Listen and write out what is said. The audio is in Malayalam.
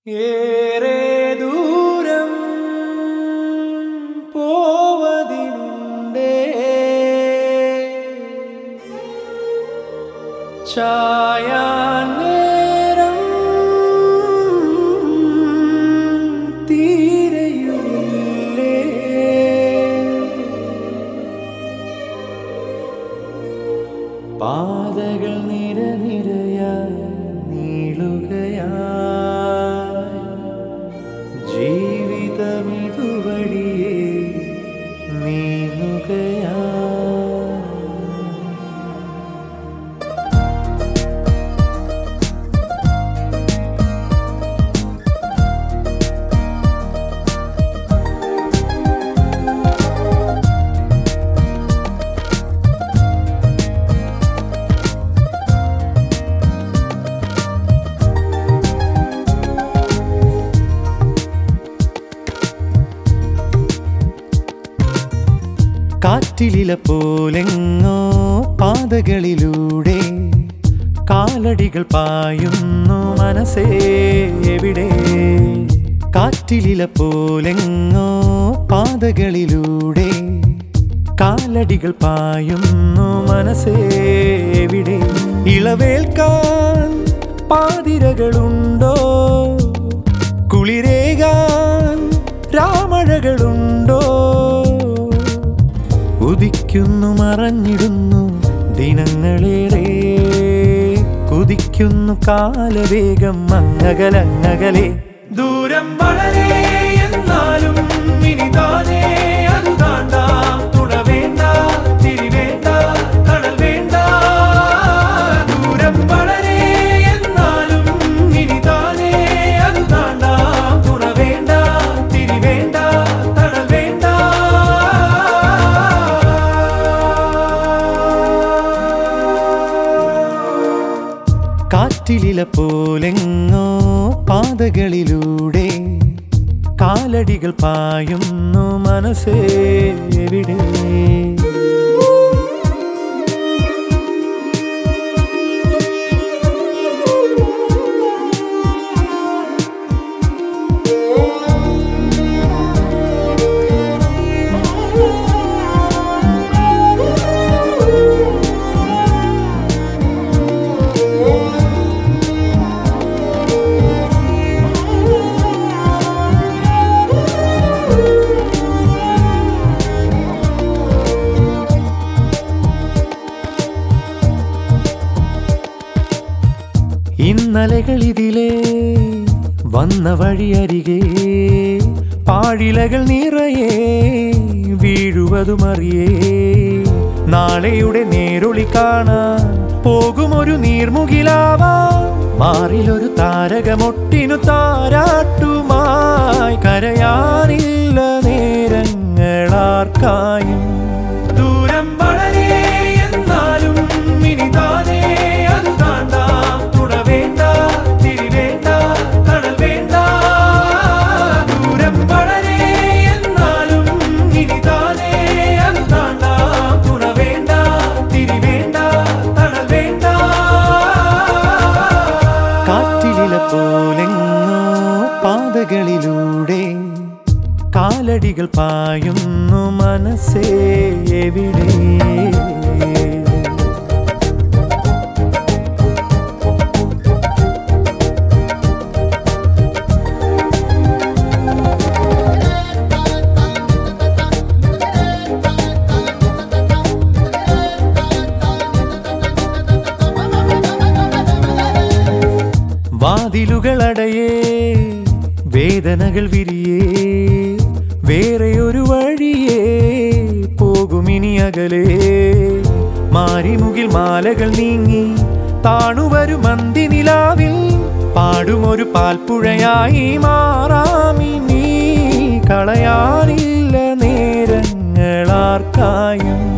ഏറെ ദൂരം പോവതിനുണ്ടേ ചായാൻ നേരം തീരെയുമില്ലേ പാതകൾ നിരനിരയായി നീളുകയായി ജീവിതമിതുവഴിയേ നീങ്ങുകയായി കാറ്റിലില പോലെങ്ങോ പാതകളിലൂടെ കാലടികൾ പായുന്നു മനസ്സേ എവിടെ കാറ്റിലില പോലെങ്ങോ പാതകളിലൂടെ കാലടികൾ പായുന്നു മനസ്സേ എവിടെ ഇളവേൽക്കാൻ പാതിരകളുണ്ടോ കുളിരേകാൻ രാമഴകളുണ്ടോ ഉദിക്കുന്നു മറഞ്ഞിടുന്നു ദിനങ്ങളേറെ കുതിക്കുന്നു കാലവേഗം അങ്ങകലങ്ങകലെ ദൂരം വളരെ എന്നാലും ഇനി താനേ അത് താണ്ടാം തുണ വേണ്ട തിരി വേണ്ട കടൽ വേണ്ട ദൂരം വളരെ എന്നാലും ഇനി താനേ അത് താണ്ടാം തുണ വേണ്ട തിരി വേണ്ട കടൽ വേണ്ട കാറ്റിലില പോലെങ്ങോ പാതകളിലൂടെ കാലടികൾ പായുന്നു മനസ്സേ എവിടെ ഇന്നലകൾ ഇതിലേ വന്ന വഴിയരികെ പാഴിലകൾ നിറയെ വീഴുവതുമറിയേ നാളെയുടെ നേരൊളി കാണാൻ പോകുമൊരു നീർമുകിലാവാം മാറിലൊരു താരകമൊട്ടിനു താരാട്ടുമായി കരയാനില്ല നേരങ്ങളാർക്കായും ദൂരം വളരെ എന്നാലും ഇനി താനേ അത് താണ്ടാം തുണ വേണ്ട തിരി വേണ്ട കടൽ വേണ്ട ദൂരം വളരെ എന്നാലും ഇനി താനേ അത് താണ്ടാം തുണ വേണ്ട തിരി വേണ്ട കടൽ വേണ്ട കാറ്റിലില പോലെങ്ങോ പാതകളിലൂടെ കാലടികൾ പായുന്നു മനസ്സേ എവിടെ വാതിലുകളടയേ വേദനകൾ വിരിയേ വേറെയൊരു വഴിയേ പോകുമിനി അകലേ മാരിമുകിൽ മാലകൾ നീങ്ങി താണുവരു മന്തി നിലാവിൽ പാടുമൊരു പാൽപ്പുഴയായി മാറാമിനി കളയാനില്ല നേരങ്ങളാർക്കായും